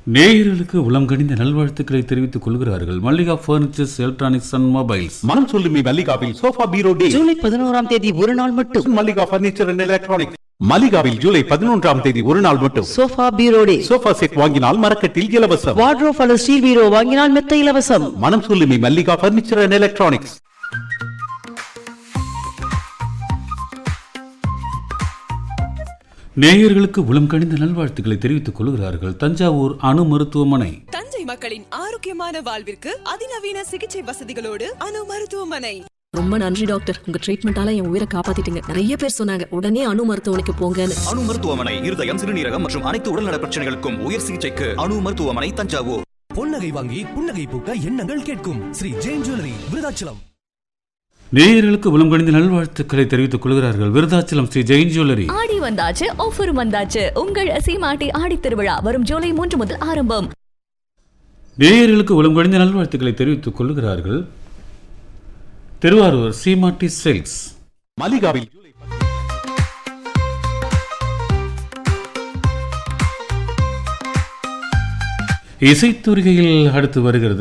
நேயர்களுக்கு உளம் கனிந்த நல்வாழ்த்துக்களை தெரிவித்துக் கொள்கிறார்கள் Mallika furnitures electronics and mobiles மனம் சொல்லுமி மல்லிகாவில் சோஃபா பீரோ டே ஜூலை பதினோராம் தேதி ஒரு நாள் மட்டும் மல்லிகா பர்னிச்சர் அண்ட் எலக்ட்ரானிக்ஸ் மல்லிகாவில் ஜூலை பதினொன்றாம் தேதி ஒரு நாள் மட்டும் சோஃபா பீரோ டே சோஃபா செட் வாங்கினால் மரக்கட்டில் இலவசம் வார்ட்ரோப் அல்லது ஸ்டீல் பீரோ வாங்கினால் மெத்த இலவசம் மனம் சொல்லுமி மல்லிகா பர்னிச்சர் அண்ட் எலக்ட்ரானிக்ஸ் நேயர்களுக்கு உளம் கனிந்த நல்வாழ்த்துக்களை தெரிவித்துக் கொள்கிறார்கள் தஞ்சாவூர் அணு மருத்துவமனை தஞ்சை மக்களின் ஆரோக்கியமான வாழ்விற்கு அதிநவீன சிகிச்சை வசதிகளோடு அணு மருத்துவமனை ரொம்ப நன்றி டாக்டர் உங்க ட்ரீட்மெண்டால என் உயிரை காப்பாத்திட்டீங்க நிறைய பேர் சொன்னாங்க உடனே அணு மருத்துவமனைக்கு போங்கன்னு அணு மருத்துவமனை இருதயம் சிறுநீரகம் மற்றும் அனைத்து உடல்நல பிரச்சனைகளுக்கும் உயர் சிகிச்சைக்கு அணு மருத்துவமனை தஞ்சாவூர் பொன்னகை வாங்கி புன்னகை பூக்க எண்ணங்கள் கேட்கும் ஸ்ரீ ஜெயின் ஜுவல்லரி விருதாச்சலம் நேயர்களுக்கு உளம் கனிந்த நல்வாழ்த்துக்களை தெரிவித்துக் கொள்கிறார்கள் விருதாச்சலம் ஸ்ரீ ஜெயின் ஜுவல்லரி ஆடி வந்தாச்சு ஆஃபர் வந்தாச்சு உங்கள் சீமாட்டி ஆடி திருவிழா வரும் ஜூலை மூன்று முதல் ஆரம்பம் நேயர்களுக்கு உளம் கனிந்த நல்வாழ்த்துக்களை தெரிவித்துக் கொள்கிறார்கள் திருவாரூர் சீமாட்டி செல்ஸ் மல்லிகாவில் ஜூலை இசைத்துறையில் அடுத்து வருகிறது